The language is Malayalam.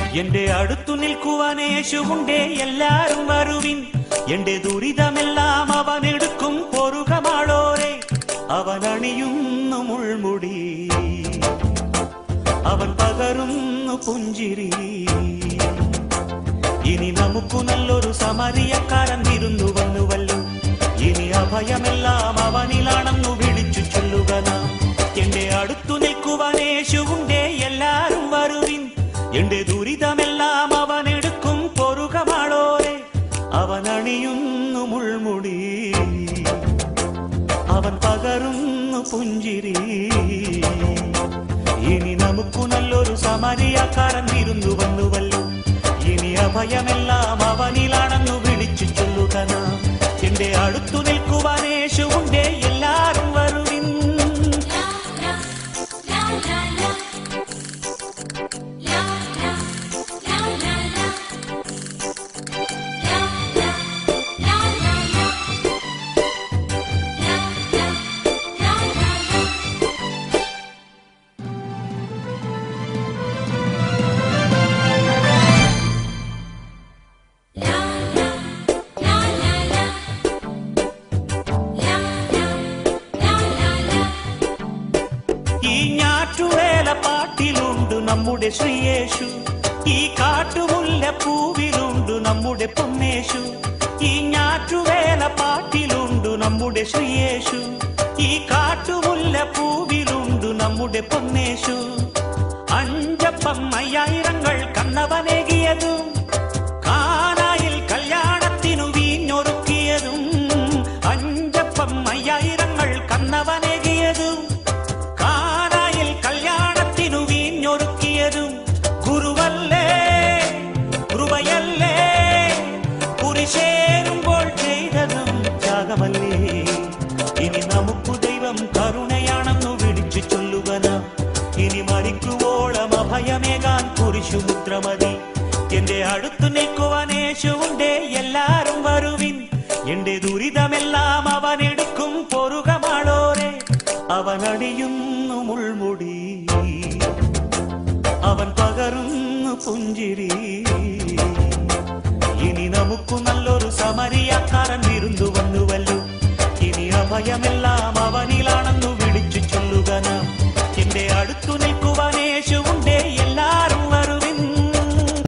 എന്റെ അടുത്തു നിൽക്കുവാൻ യേശുണ്ടേ എല്ലാരും വരുവിൻ എന്റെ ദുരിതമെല്ലാം അവൻ എടുക്കും പൊറുകമാളോരെ അവൻ അണിയുന്നു മുൾമുടി അവൻ പകരുന്നു പുഞ്ചിരി ഇനി നമുക്കു നല്ലൊരു സമരിയക്കാരൻ വിരുന്നു വന്നുവല്ലോ ഇനി അഭയമെല്ലാം അവനിലാണെന്നു വിളിച്ചു ചൊല്ലുക നാം എന്റെ അടുത്തു നിൽക്കുവാൻ യേശുണ്ടേ എല്ലാരും വരുവിൻ എന്റെ ദുരിതമെല്ലാം അവൻ എടുക്കും പൊറുകമാളോരെ അവൻ അണിയുന്നു മുൾമുടി അവൻ പകരുന്നു പുഞ്ചിരി ഇനി നമുക്കു നല്ലൊരു സമരിയക്കാരൻ വിരുന്നു വന്നുവല്ലോ ഇനി അഭയമെല്ലാം അവനിലാണെന്നു വിളിച്ചു ചൊല്ലുക നാം എന്റെ അടുത്തു നിൽക്കുവാൻ യേശുണ്ടേ എല്ലാരും വരുവിൻ ഈ ഞാറ്റുവേല പാട്ടിലുണ്ട് നമ്മുടെ ശ്രീയേശു ഈ കാട്ടുമുല്ല പൂവിലുണ്ട് നമ്മുടെ പൊന്നേശു ഈ ഞാറ്റുവേല പാട്ടിലുണ്ട് നമ്മുടെ ശ്രീയേശു ഈ കാട്ടുമുല്ല പൂവിലുണ്ട് നമ്മുടെ പൊന്നേശു അഞ്ചപ്പം അയ്യായിരങ്ങൾ കണ്ണവനേകിയതും കാനായിൽ കല്യാണത്തിനു വീഞ്ഞൊരുക്കിയതും അഞ്ചപ്പം അയ്യായിരങ്ങൾ കണ്ണവനേകിയതും കാനായിൽ കല്യാണത്തിനു വീഞ്ഞൊരുക്കിയതും ഗുരുവല്ലേ കൃപയല്ലേ കുരിശേരുമ്പോൾ ചെയ്തതും ത്യാഗമല്ലേ ഇനി നമുക്കു ദൈവം കരുണയാണെന്നു വിളിച്ചു ചൊല്ലുക നാം ഇനി മരിക്കുവോളം അഭയമേകാൻ കുരിശുമുദ്രമതി എന്റെ അടുത്തു നിൽക്കുവാൻ യേശുണ്ടേ എല്ലാരും വരുവിൻ എന്റെ ദുരിതമെല്ലാം അവൻ എടുക്കും പൊറുകമാളോരെ അവൻ അണിയുന്നു മുൾമുടി അവൻ പകരുന്നു പുഞ്ചിരി ഇനി നമുക്കു നല്ലൊരു സമരിയാക്കാരൻ വിരുന്നു വന്നുവല്ലോ ഇനി അഭയമെല്ലാം